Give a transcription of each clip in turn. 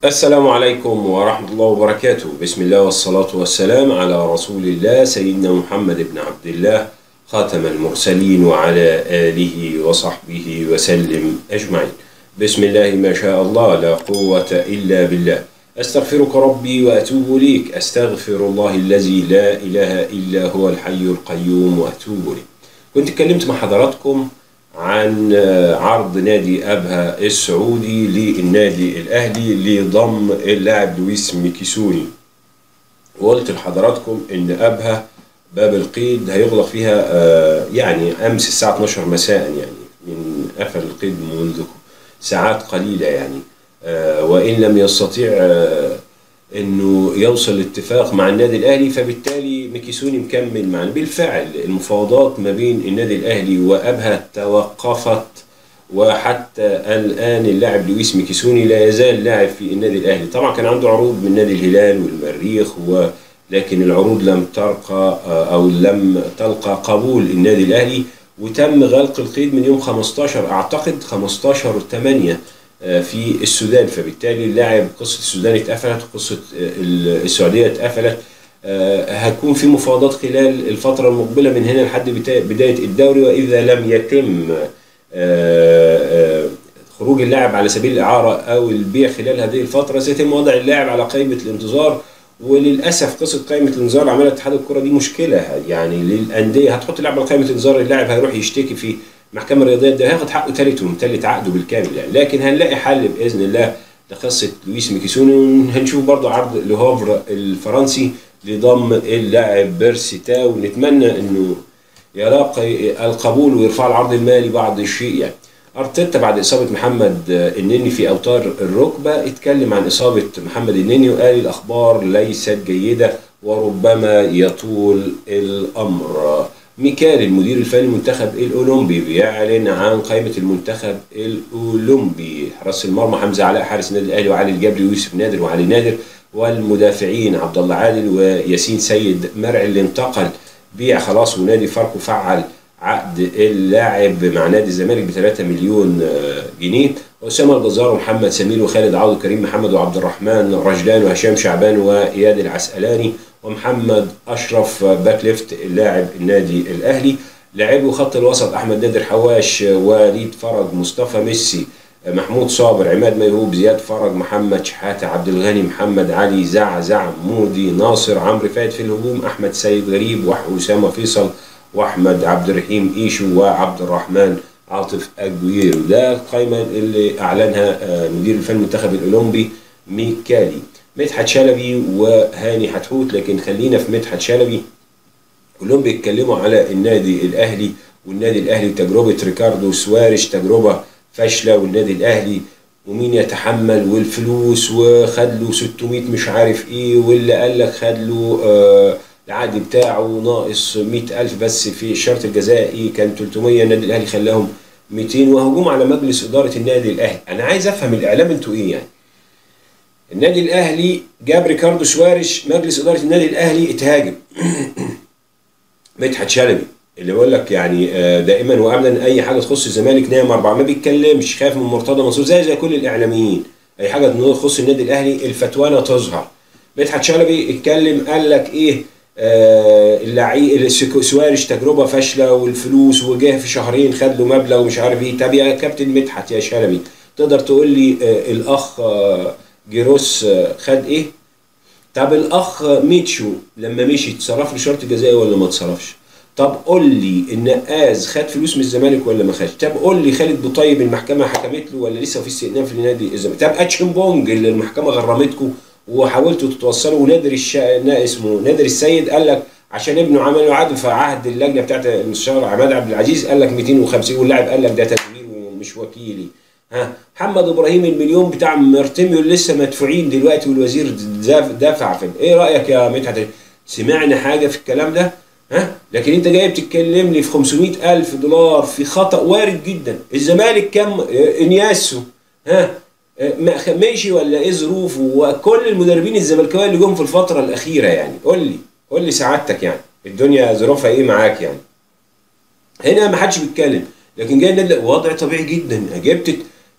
السلام عليكم ورحمة الله وبركاته بسم الله والصلاة والسلام على رسول الله سيدنا محمد بن عبد الله خاتم المرسلين وعلى آله وصحبه وسلم أجمعين بسم الله ما شاء الله لا قوة إلا بالله أستغفرك ربي وأتوب إليك أستغفر الله الذي لا إله إلا هو الحي القيوم وأتوب إليه كنت اتكلمت مع حضراتكم عن عرض نادي أبها السعودي للنادي الأهلي لضم اللاعب لويس ميكيسوني وقلت لحضراتكم إن أبها باب القيد هيغلق فيها يعني أمس الساعة 12 مساء يعني من قفل القيد منذ ساعات قليلة يعني وإن لم يستطيع انه يوصل لاتفاق مع النادي الاهلي فبالتالي ميكيسوني مكمل معنا بالفعل المفاوضات ما بين النادي الاهلي وابها توقفت وحتى الان اللاعب لويس ميكيسوني لا يزال لاعب في النادي الاهلي طبعا كان عنده عروض من نادي الهلال والمريخ ولكن العروض لم ترقى او لم تلقى قبول النادي الاهلي وتم غلق القيد من يوم 15 اعتقد 15 8 في السودان فبالتالي اللاعب قصه السودان اتقفلت وقصه السعوديه اتقفلت هتكون في مفاوضات خلال الفتره المقبله من هنا لحد بدايه الدوري واذا لم يتم خروج اللاعب على سبيل الاعاره او البيع خلال هذه الفتره سيتم وضع اللاعب على قائمه الانتظار وللاسف قصه قائمه الانذار عملها اتحاد الكره دي مشكله يعني للانديه هتحط اللاعب على قائمه الانذار اللاعب هيروح يشتكي في المحكمه الرياضيه ده هياخد حقه ثالث ومثلث عقده بالكامل يعني لكن هنلاقي حل باذن الله لقصه لويس ميكيسوني وهنشوف برضه عرض لهوفر الفرنسي لضم اللاعب بيرسيتا ونتمنى انه يلاقي القبول ويرفع العرض المالي بعض الشيء يعني ارتيتا بعد اصابه محمد النني في اوتار الركبه اتكلم عن اصابه محمد النني وقال الاخبار ليست جيده وربما يطول الامر ميكال المدير الفني المنتخب الاولمبي بيعلن عن قائمه المنتخب الاولمبي حراس المرمى حمزه علاء حارس النادي الاهلي وعلي الجبري ويوسف نادر وعلي نادر والمدافعين عبد الله عادل وياسين سيد مرعي اللي انتقل بيع خلاص ونادي فاركو فعل عقد اللاعب مع نادي الزمالك ب 3 مليون جنيه اسامه الجزار ومحمد سمير وخالد عوض وكريم محمد وعبد الرحمن رجلان وهشام شعبان واياد العسقلاني ومحمد اشرف باك ليفت اللاعب النادي الاهلي لاعبو خط الوسط احمد نادر حواش وليد فرج مصطفى ميسي محمود صابر عماد ميهوب زياد فرج محمد شحاته عبد الغني محمد علي زعزع مودي ناصر عمرو فايد في الهجوم احمد سيد غريب واسامه فيصل واحمد عبد الرحيم ايشو وعبد الرحمن عاطف اجويرو ده القائمه اللي اعلنها مدير الفني المنتخب الاولمبي ميكالي مدحت شلبي وهاني حتحوت لكن خلينا في مدحت شلبي كلهم بيتكلموا على النادي الاهلي والنادي الاهلي تجربه ريكاردو سوارش تجربه فاشله والنادي الاهلي ومين يتحمل والفلوس وخد له 600 مش عارف ايه واللي قال لك خد له آه العقد بتاعه ناقص 100000 بس في الشرط الجزائي كان 300 النادي الاهلي خلاهم 200 وهجوم على مجلس اداره النادي الاهلي انا عايز افهم الاعلام انتوا ايه يعني النادي الاهلي جاب ريكاردو سوارش مجلس اداره النادي الاهلي اتهاجم مدحت شلبي اللي بيقول لك يعني دائما وابدا اي حاجه تخص الزمالك نايم اربعه ما بيتكلمش خايف من مرتضى منصور زي زي كل الاعلاميين اي حاجه تخص النادي الاهلي الفتوانه تظهر مدحت شلبي اتكلم قال لك ايه آه اللعيب سوارش تجربه فاشله والفلوس وجه في شهرين خد له مبلغ ومش عارف ايه طب يا كابتن مدحت يا شلبي تقدر تقول لي آه الاخ آه جيروس خد ايه؟ طب الاخ ميتشو لما مشي اتصرف له شرط جزائي ولا ما اتصرفش؟ طب قول لي النقاز خد فلوس من الزمالك ولا ما خدش؟ طب قول لي خالد بوطيب المحكمه حكمت له ولا لسه في استئناف لنادي الزمالك؟ طب اتشمبونج اللي المحكمه غرمتكم وحاولتوا تتوصلوا ونادر الشا... اسمه نادر السيد قال لك عشان ابنه عمل له عقد في عهد اللجنه بتاعت المستشار عماد عبد العزيز قال لك 250 واللاعب قال لك ده تدبير ومش وكيلي ها محمد ابراهيم المليون بتاع مرتميو اللي لسه مدفوعين دلوقتي والوزير دفع في ايه رايك يا مدحت سمعنا حاجه في الكلام ده ها لكن انت جاي بتتكلم لي في 500 الف دولار في خطا وارد جدا الزمالك كم انياسو ها ماشي ولا ايه ظروفه وكل المدربين الزملكاويه اللي جم في الفتره الاخيره يعني قول لي قول لي سعادتك يعني الدنيا ظروفها ايه معاك يعني هنا ما حدش بيتكلم لكن جاي النادي وضع طبيعي جدا جبت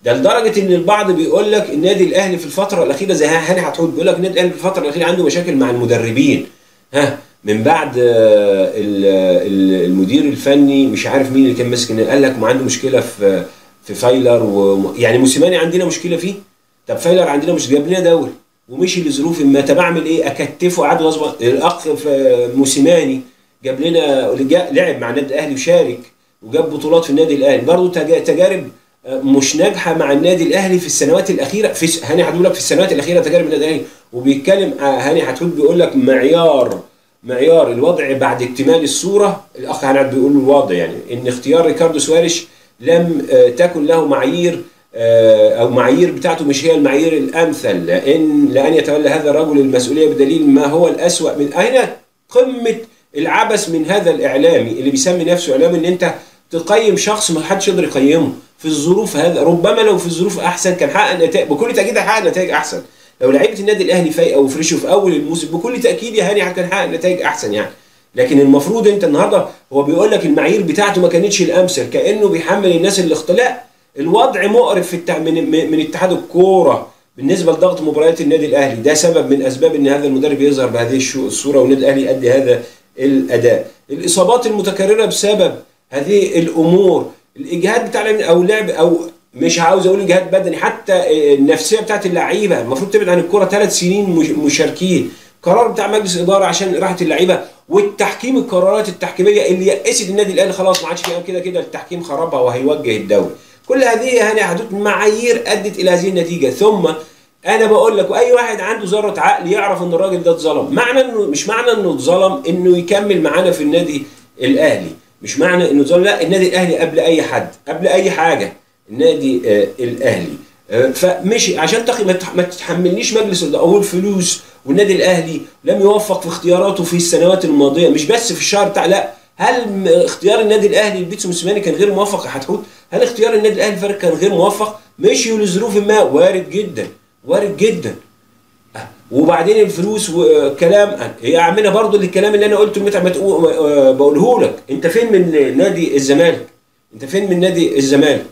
ده لدرجه ان البعض بيقول لك النادي الاهلي في الفتره الاخيره زي هاني حتحوت بيقول لك النادي الاهلي في الفتره الاخيره عنده مشاكل مع المدربين ها من بعد آه، ال- ال- المدير الفني مش عارف مين اللي كان ماسك النادي، قال لك ما عنده مشكله في في فايلر و يعني موسيماني عندنا مشكله فيه طب فايلر عندنا مش جاب لنا دوري ومشي لظروف ما طب اعمل ايه اكتفه قعد غصب الاخ في موسيماني جاب لنا جا- لعب مع النادي الاهلي وشارك وجاب بطولات في النادي الاهلي برضه تجا- تجارب آه، مش ناجحه مع النادي الاهلي في السنوات الاخيره في س- هاني هتقول لك في السنوات الاخيره تجارب النادي الاهلي وبيتكلم آه، هاني هتقول بيقول لك معيار معيار الوضع بعد اكتمال الصوره الاخ هاني بيقول الوضع يعني ان اختيار ريكاردو سواريش لم آه، تكن له معايير آه، او معايير بتاعته مش هي المعايير الامثل لان لان يتولى هذا الرجل المسؤوليه بدليل ما هو الاسوا من اين قمه العبث من هذا الاعلامي اللي بيسمي نفسه اعلامي ان انت تقيم شخص ما حدش يقدر يقيمه في الظروف هذا ربما لو في الظروف احسن كان حقق نتائج بكل تاكيد هيحقق نتائج احسن لو لعيبه النادي الاهلي فايقه وفريشه في اول الموسم بكل تاكيد يا هاني كان حقق نتائج احسن يعني لكن المفروض انت النهارده هو بيقول لك المعايير بتاعته ما كانتش الامثل كانه بيحمل الناس اللي اخت- لا الوضع مقرف في التع... من من من اتحاد الكوره بالنسبه لضغط مباريات النادي الاهلي ده سبب من اسباب ان هذا المدرب يظهر بهذه الشو- الصوره والنادي الاهلي يؤدي هذا الاداء الاصابات المتكرره بسبب هذه الامور الاجهاد بتاع اللاعبين او لعب او مش عاوز اقول اجهاد بدني حتى النفسيه بتاعت اللعيبه المفروض تبعد عن الكوره ثلاث سنين مش- مشاركين قرار بتاع مجلس الاداره عشان راحه اللعيبه والتحكيم القرارات التحكيميه اللي يأست النادي الاهلي خلاص ما عادش فيها كده كده التحكيم خربها وهيوجه الدوري كل هذه يعني حدود معايير ادت الى هذه النتيجه ثم انا بقول لك واي واحد عنده ذره عقل يعرف ان الراجل ده اتظلم معنى انه مش معنى انه اتظلم انه يكمل معانا في النادي الاهلي مش معنى انه اتظلم لا النادي الاهلي قبل اي حد قبل اي حاجه النادي آه الاهلي آه فمشي عشان تخ... ما تح- ما تتحملنيش مجلس الإدارة او الفلوس والنادي الاهلي لم يوفق في اختياراته في السنوات الماضيه مش بس في الشهر بتاع لا هل م- اختيار النادي الاهلي لبيتسو موسيماني كان غير موفق يا حتحوت؟ هل اختيار النادي الاهلي فرق كان غير موفق؟ مشيوا لظروف ما وارد جدا وارد جدا آه، وبعدين الفلوس وكلام هي اعملها برضو الكلام اللي انا قلته متى ما تقول- آه، بقوله لك انت فين من نادي الزمالك؟ انت فين من نادي الزمالك؟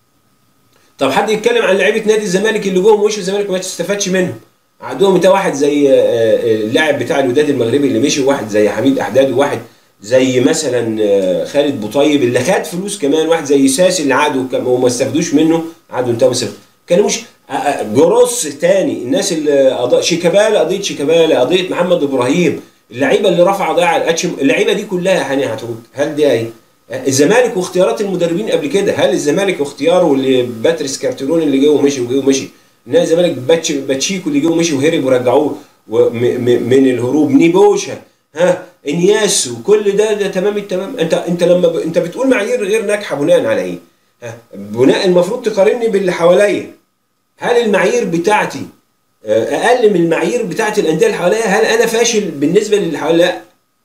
طب حد يتكلم عن لعيبه نادي الزمالك اللي جوه وش الزمالك ما تستفادش منهم عندهم انت واحد زي آه، آه، اللاعب بتاع الوداد المغربي اللي مشي وواحد زي حميد احداد وواحد زي مثلا آه، خالد بوطيب اللي خد فلوس كمان واحد زي ساسي اللي عادوا كم- وما استفادوش منه عادوا انتهوا بس كانوش آه، آه، جروس تاني الناس اللي قضاء شيكابالا قضيه شيكابالا قضيه محمد ابراهيم اللعيبه اللي رفع قضايا على الاتشم اللعيبه دي كلها هاني هتقول هل دي ايه؟ الزمالك واختيارات المدربين قبل كده هل الزمالك واختياره لباتريس كارتيرون اللي جه ومشي وجه ومشي نادي الزمالك باتش باتشيكو اللي جه ومشي وهرب ورجعوه وم- م- من الهروب نيبوشا ها انياسو كل ده ده تمام التمام انت انت لما ب... انت بتقول معايير غير ناجحه بناء على ايه؟ ها بناء المفروض تقارني باللي حواليا هل المعايير بتاعتي آه، اقل من المعايير بتاعت الانديه اللي حواليا هل انا فاشل بالنسبه للي حواليا؟ لا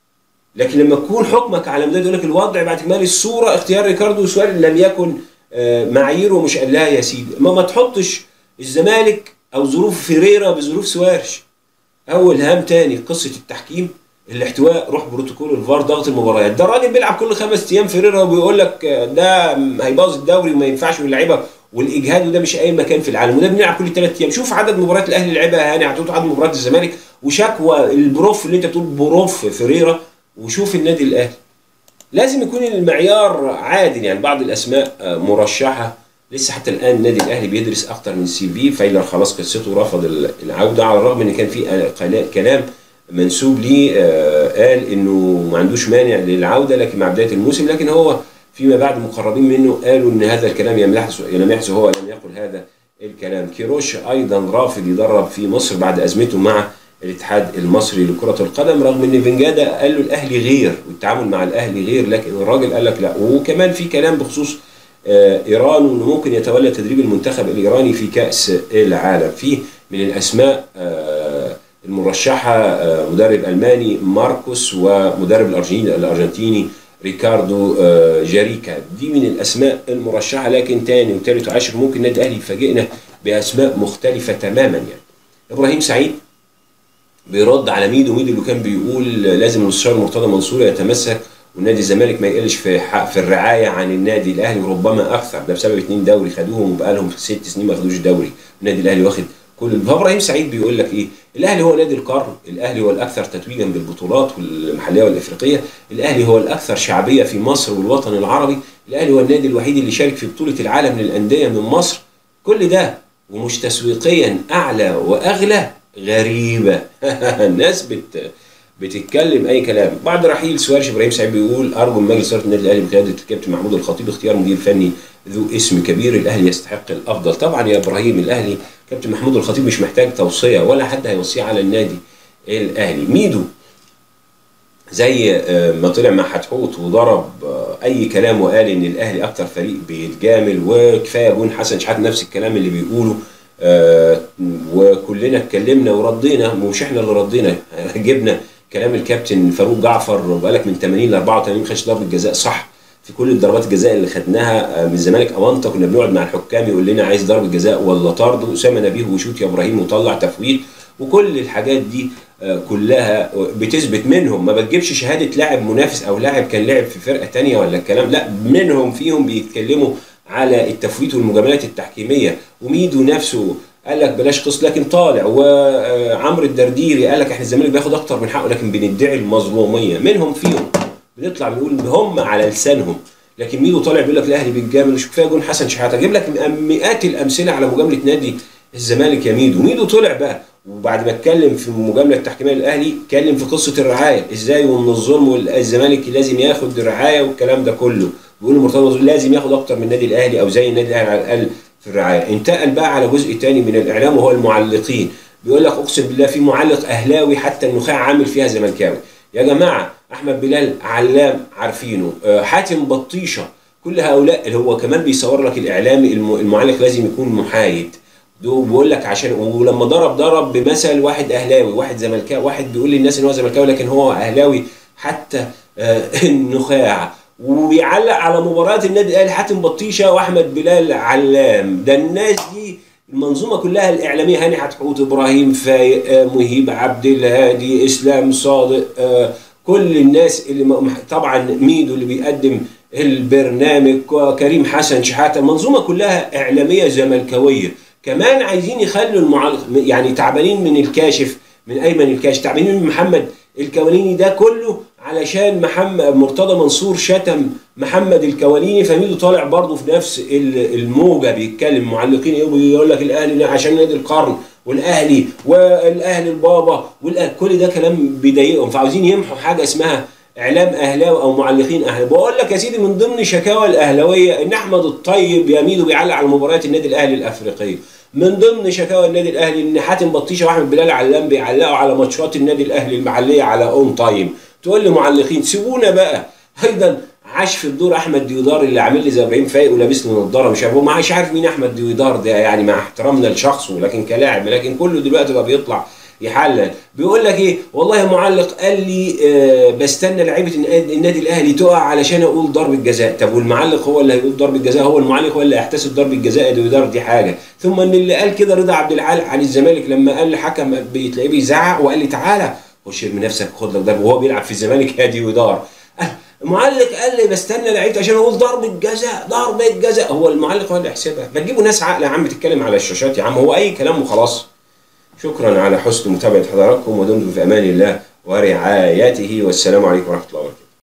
لكن لما تكون حكمك على مدى يقول لك الوضع بعد اكمال الصوره اختيار ريكاردو سواريز لم يكن آه، معاييره مش قال لها يا سيدي ما ما تحطش الزمالك او ظروف فيريرا بظروف سوارش اول هام تاني قصه التحكيم الاحتواء روح بروتوكول الفار ضغط المباريات ده الراجل بيلعب كل خمس ايام فيريرا وبيقول لك آه، ده هيبوظ الدوري وما ينفعش واللعيبه والاجهاد وده مش اي مكان في العالم وده بنلعب كل ثلاث ايام شوف عدد مباريات الاهلي اللي لعبها هاني هتقول عدد مباريات الزمالك وشكوى البروف اللي انت بتقول بروف فيريرا وشوف النادي الاهلي لازم يكون المعيار عادل يعني بعض الاسماء آه، مرشحه لسه حتى الان النادي الاهلي بيدرس اكتر من سي في فايلر خلاص قصته رفض ال- العوده على الرغم ان كان في آه، قلا- كلام منسوب ليه آه، قال انه ما عندوش مانع للعوده لكن مع بدايه الموسم لكن هو فيما بعد مقربين منه قالوا ان هذا الكلام لم يحدث لم يحدث هو لم يقل هذا الكلام كيروش ايضا رافض يدرب في مصر بعد ازمته مع الاتحاد المصري لكرة القدم رغم ان فنجادا قال له الاهلي غير والتعامل مع الاهلي غير لكن الراجل قال لك لا وكمان في كلام بخصوص آه، ايران وانه ممكن يتولى تدريب المنتخب الايراني في كاس العالم في من الاسماء آه، المرشحه آه، مدرب الماني ماركوس ومدرب الارجنتيني الارجنتيني ريكاردو آه، جاريكا دي من الاسماء المرشحه لكن تاني وتالت وعاشر ممكن النادي الاهلي يفاجئنا باسماء مختلفه تماما يعني ابراهيم سعيد بيرد على ميدو ميدو اللي كان بيقول لازم المستشار مرتضى منصور يتمسك والنادي الزمالك ما يقلش في حق في الرعايه عن النادي الاهلي وربما اكثر ده بسبب اتنين دوري خدوهم وبقى لهم ست سنين ما خدوش دوري النادي الاهلي واخد كل فابراهيم سعيد بيقول لك ايه الاهلي هو نادي القرن الاهلي هو الاكثر تتويجا بالبطولات المحليه والافريقيه الاهلي هو الاكثر شعبيه في مصر والوطن العربي الاهلي هو النادي الوحيد اللي شارك في بطوله العالم للانديه من مصر كل ده ومش تسويقيا اعلى واغلى غريبه الناس بت بتتكلم اي كلام بعد رحيل سوارش ابراهيم سعيد بيقول ارجو من مجلس اداره النادي الاهلي بقياده الكابتن محمود الخطيب اختيار مدير فني ذو اسم كبير الاهلي يستحق الافضل طبعا يا ابراهيم الاهلي كابتن محمود الخطيب مش محتاج توصيه ولا حد هيوصيه على النادي الاهلي ميدو زي ما طلع مع حتحوت وضرب اي كلام وقال ان الاهلي اكتر فريق بيتجامل وكفايه جون حسن شحات نفس الكلام اللي بيقوله آه وكلنا اتكلمنا وردينا مش احنا اللي ردينا جبنا كلام الكابتن فاروق جعفر بقالك من 80 ل 84 ما خدش ضربه جزاء صح في كل الضربات الجزاء اللي خدناها من الزمالك اونطه كنا بنقعد مع الحكام يقول لنا عايز ضربه جزاء ولا طرد اسامه نبيه وشوت يا ابراهيم وطلع تفويت وكل الحاجات دي كلها بتثبت منهم ما بتجيبش شهاده لاعب منافس او لاعب كان لعب في فرقه تانية ولا الكلام لا منهم فيهم بيتكلموا على التفويت والمجاملات التحكيميه وميدو نفسه قال لك بلاش قص لكن طالع وعمرو الدرديري قال لك احنا الزمالك بياخد اكتر من حقه لكن بندعي المظلوميه منهم فيهم بنطلع بنقول هم على لسانهم لكن ميدو طالع بيقول لك الاهلي بيتجامل مش كفايه جون حسن شحاته اجيب لك مئات الامثله على مجامله نادي الزمالك يا ميدو ميدو طلع بقى وبعد ما اتكلم في المجامله التحكيميه للاهلي اتكلم في قصه الرعايه ازاي ومن الظلم والزمالك لازم ياخد الرعايه والكلام ده كله بيقول مرتضى لازم ياخد اكتر من النادي الاهلي او زي النادي الاهلي على الاقل في الرعايه انتقل بقى على جزء تاني من الاعلام وهو المعلقين بيقول لك اقسم بالله في معلق اهلاوي حتى النخاع عامل فيها زملكاوي يا جماعه احمد بلال علام عارفينه حاتم بطيشه كل هؤلاء اللي هو كمان بيصور لك الاعلامي المعلق لازم يكون محايد بيقول لك عشان ولما ضرب ضرب بمثل واحد اهلاوي واحد زملكاوي واحد بيقول للناس ان هو زملكاوي لكن هو اهلاوي حتى النخاع وبيعلق على مباراه النادي الاهلي حاتم بطيشه واحمد بلال علام ده الناس دي المنظومه كلها الاعلاميه هاني حتحوت ابراهيم فايق مهيب عبد الهادي اسلام صادق كل الناس اللي طبعا ميدو اللي بيقدم البرنامج كريم حسن شحاته المنظومه كلها اعلاميه زملكاويه كمان عايزين يخلوا المعلق يعني تعبانين من الكاشف من ايمن الكاشف تعبانين من محمد الكواليني ده كله علشان محمد مرتضى منصور شتم محمد الكواليني فميدو طالع برضه في نفس الموجه بيتكلم معلقين ايه بيقول لك الاهلي عشان نادي القرن والاهلي والاهلي البابا والأهلي كل ده كلام بيضايقهم فعاوزين يمحوا حاجه اسمها اعلام اهلاوي او معلقين اهلاوي بقول لك يا سيدي من ضمن شكاوى الاهلاويه ان احمد الطيب يا ميدو بيعلق على مباريات النادي الاهلي الافريقيه من ضمن شكاوى النادي الاهلي ان حاتم بطيشه واحمد بلال علام بيعلقوا على ماتشات النادي الاهلي المحليه على اون تايم تقول لي معلقين سيبونا بقى ايضا عاش في الدور احمد ديودار اللي عامل لي زي ابراهيم فايق ولابس لي نضاره مش عارف مش عارف مين احمد ديودار ده يعني مع احترامنا لشخصه لكن كلاعب لكن كله دلوقتي بقى بيطلع يحلل بيقول لك ايه والله معلق قال لي آه بستنى لعيبه النادي الاهلي تقع علشان اقول ضربه جزاء طب والمعلق هو اللي هيقول ضربه جزاء هو المعلق هو اللي هيحتسب ضربه جزاء ديودار دي حاجه ثم ان اللي قال كده رضا عبد العال عن الزمالك لما قال لحكم بتلاقيه بيزعق وقال لي تعالى خش ارمي نفسك خد لك ضربه وهو بيلعب في الزمالك يا ديودار المعلق قال لي بستنى لعيبه عشان اقول ضربه جزاء ضربه جزاء هو المعلق هو اللي يحسبها ما تجيبوا ناس عاقله يا عم تتكلم على الشاشات يا عم هو اي كلام وخلاص شكرا على حسن متابعه حضراتكم ودمتم في امان الله ورعايته والسلام عليكم ورحمه الله وبركاته